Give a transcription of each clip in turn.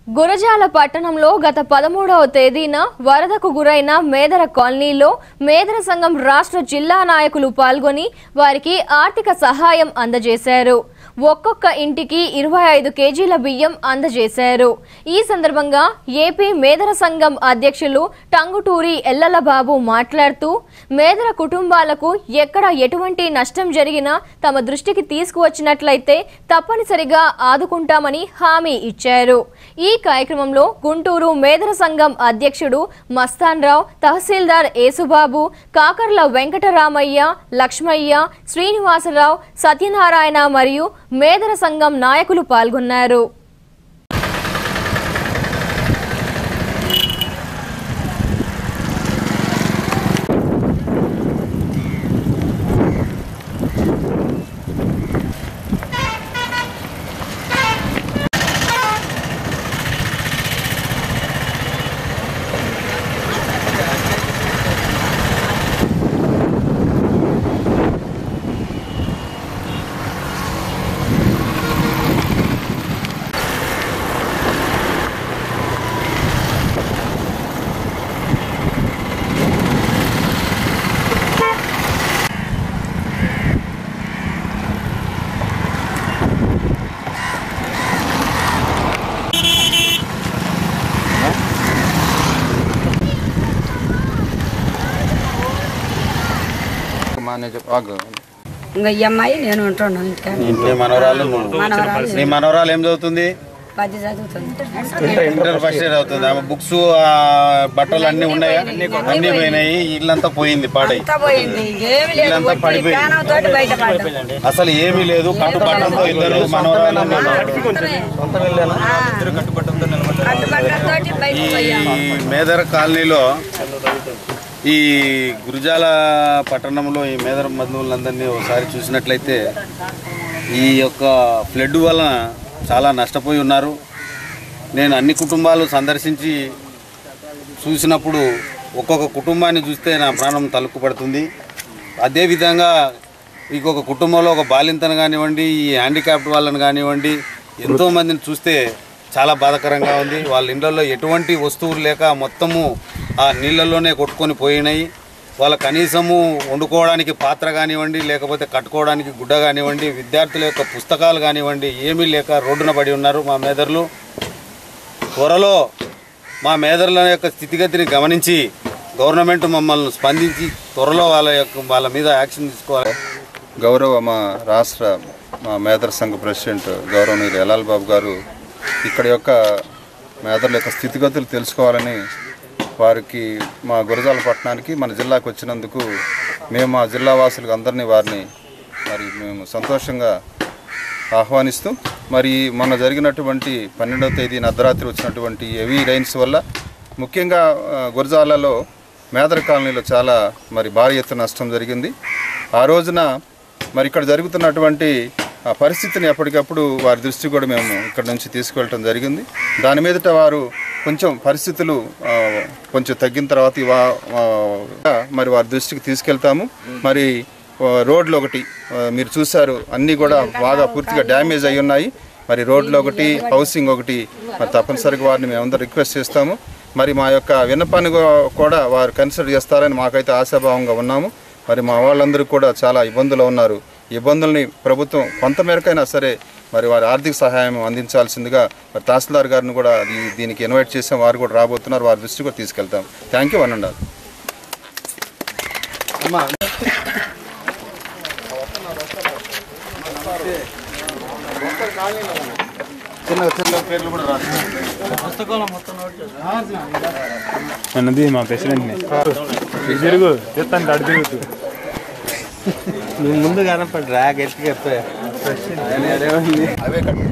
గురజాల పట్టణంలో గత పదమూడవ తేదీన వరదకు గురైన మేదర కాలనీలో మేదర సంఘం రాష్ట్ర జిల్లా నాయకులు పాల్గొని వారికి ఆర్థిక సహాయం అందజేశారు ఒక్కొక్క ఇంటికి ఇరవై ఐదు కేజీల బియ్యం అందజేశారు ఈ సందర్భంగా ఏపీ మేదర సంఘం అధ్యక్షులు టంగుటూరి ఎల్లలబాబు మాట్లాడుతూ మేదర కుటుంబాలకు ఎక్కడ ఎటువంటి నష్టం జరిగినా తమ దృష్టికి తీసుకువచ్చినట్లయితే తప్పనిసరిగా ఆదుకుంటామని హామీ ఇచ్చారు ఈ కార్యక్రమంలో గుంటూరు మేదర సంఘం అధ్యక్షుడు మస్తాన్ రావు తహసీల్దార్ ఏసుబాబు కాకర్ల వెంకటరామయ్య లక్ష్మయ్య శ్రీనివాసరావు సత్యనారాయణ మరియు మేదర సంఘం నాయకులు పాల్గొన్నారు మా నేను చెప్పు ఆగు. ఇంకా ఈ అమ్మాయి నేను ఉంటున్నాను ఇంటికాడ నీ మనవరాలు నువ్వు. మనవరాలు నీ మనవరాలు ఏం చదువుతుంది పది చదువుతుంది ఇంటర్ ఫస్ట్ ఇయర్ అవుతుంది ఆమె బుక్స్ బట్టలు అన్ని ఉన్నాయా అన్ని పోయినాయి ఇల్లంతా పోయింది పాడై అంతా పోయింది ఇంకేమి లేదు ఇల్లంతా ఒట్టి పడిపోయింది. ప్రాణం తోటి బయటపడ్డాం అసలు ఏమీ లేదు కట్టుబట్టలతో ఇద్దరు మనవరాలు ఉన్నారు. కట్టుబట్టలతోటి ఈ బయటకు పోయాము మేదర కాలనీలో ఈ గురుజాల పట్టణంలో ఈ మేదర బంధువులందరినీ ఒకసారి చూసినట్లయితే ఈ యొక్క ఫ్లడ్ వలన చాలా నష్టపోయి ఉన్నారు నేను అన్ని కుటుంబాలు సందర్శించి చూసినప్పుడు ఒక్కొక్క కుటుంబాన్ని చూస్తే నా ప్రాణం తలుక్కుపడుతుంది అదేవిధంగా ఇంకొక కుటుంబంలో ఒక బాలింతను కానివ్వండి ఈ హ్యాండిక్యాప్డ్ వాళ్ళని కానివ్వండి ఎంతోమందిని చూస్తే చాలా బాధాకరంగా ఉంది వాళ్ళ ఇళ్ళల్లో ఎటువంటి వస్తువులు లేక మొత్తము ఆ నీళ్ళల్లోనే కొట్టుకొని పోయినాయి వాళ్ళ కనీసము వండుకోవడానికి పాత్ర కానివ్వండి లేకపోతే కట్టుకోవడానికి గుడ్డ కానివ్వండి విద్యార్థుల యొక్క పుస్తకాలు కానివ్వండి ఏమీ లేక రోడ్డున పడి ఉన్నారు మా మేదర్లు త్వరలో మా మేదర్ల యొక్క స్థితిగతిని గమనించి గవర్నమెంట్ మమ్మల్ని స్పందించి త్వరలో వాళ్ళ యొక్క వాళ్ళ మీద యాక్షన్ తీసుకోవాలి గౌరవ మా రాష్ట్ర మా మేదర్ సంఘ ప్రెసిడెంట్ గౌరవనీయులు ఎలాల్ బాబు గారు ఇక్కడ యొక్క మేదర్ల యొక్క స్థితిగతులు తెలుసుకోవాలని వారికి మా గురజాల పట్టణానికి మన జిల్లాకు వచ్చినందుకు మేము మా జిల్లా వాసులకు అందరినీ వారిని మరి మేము సంతోషంగా ఆహ్వానిస్తూ మరి మొన్న జరిగినటువంటి పన్నెండవ తేదీన అర్ధరాత్రి వచ్చినటువంటి హెవీ రైన్స్ వల్ల ముఖ్యంగా ఆ, గురజాలలో మేదర కాలనీలో చాలా మరి భారీ ఎత్తున నష్టం జరిగింది ఆ రోజున మరి ఇక్కడ జరుగుతున్నటువంటి ఆ పరిస్థితిని ఎప్పటికప్పుడు వారి దృష్టి కూడా మేము ఇక్కడ నుంచి తీసుకువెళ్ళటం జరిగింది దాని మీదట వారు కొంచెం పరిస్థితులు ఆ, కొంచెం తగ్గిన తర్వాత ఇవా ఆ, మరి వారి దృష్టికి తీసుకెళ్తాము మరి ఆ, రోడ్లు ఒకటి ఆ, మీరు చూశారు అన్నీ కూడా బాగా పూర్తిగా డ్యామేజ్ అయి ఉన్నాయి మరి రోడ్లు ఒకటి హౌసింగ్ ఒకటి మరి తప్పనిసరిగా వారిని మేమందరం రిక్వెస్ట్ చేస్తాము మరి మా యొక్క విన్నపాన్ని కూ- కూడా వారు కన్సిడర్ చేస్తారని మాకైతే ఆశాభావంగా ఉన్నాము మరి మా వాళ్ళందరూ కూడా చాలా ఇబ్బందులు ఉన్నారు ఈ ఇబ్బందుల్ని ప్రభుత్వం కొంతమేరకైనా సరే మరి వారి ఆర్థిక సహాయం అందించాల్సిందిగా మరి తహసీల్దార్ గారిని కూడా ఈ- దీనికి ఇన్వైట్ చేసాం వారు కూడా రాబోతున్నారు వారి దృష్టి కూడా తీసుకెళ్తాం థ్యాంక్ యూ అనండాలి చిన్న చిన్న పేర్లు కూడా రాస్తారు అన్నది మా ప్రెసిడెంట్ని తిరుగు చెప్తాను అడు తిరుగుతూ నువ్వు ముందు కనపడి రా గట్టిగా చెప్పే అవే కట్టు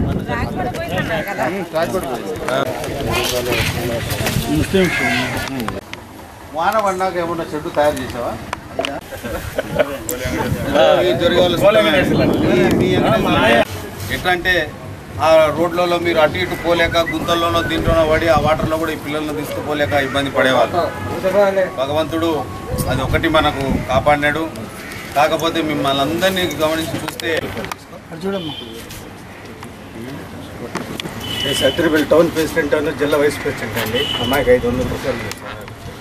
వాన పడినాక ఏమన్నా చెట్టు తయారు చేసావా ఈ జరగాలి ఎట్లా అంటే ఆ రోడ్లలో మీరు అటు ఇటు పోలేక గుంతల్లోనో దీంట్లోనో పడి ఆ వాటర్లో కూడా ఈ పిల్లల్ని తీసుకుపోలేక ఇబ్బంది పడేవాళ్ళు భగవంతుడు అది ఒకటి మనకు కాపాడినాడు కాకపోతే మిమ్మల్ని అందరినీ గమనించి చూస్తే నేను సత్రిపల్లి టౌన్ ప్రెసిడెంట్ అన్న జిల్లా వైస్ ప్రెసిడెంట్ అండి అమ్మాయికి ఐదు వందల రూపాయలు ఇస్తాను.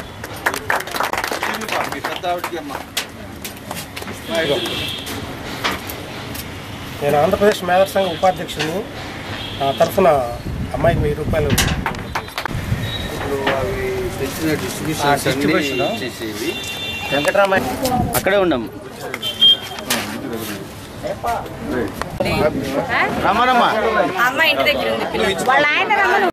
నేను ఆంధ్రప్రదేశ్ మేధర్ సంఘ ఉపాధ్యక్షుని నా తరఫున అమ్మాయికి వెయ్యి రూపాయలు ఇప్పుడు అవి తెచ్చిన డిస్ట్రిబ్యూషన్స్ అన్ని ఇచ్చేసేవి అక్కడే ఉండం రమ్మనమ్మా అమ్మ ఇంటి దగ్గర ఉంది పిల్ల. వాళ్ళ ఆయన రమ్మను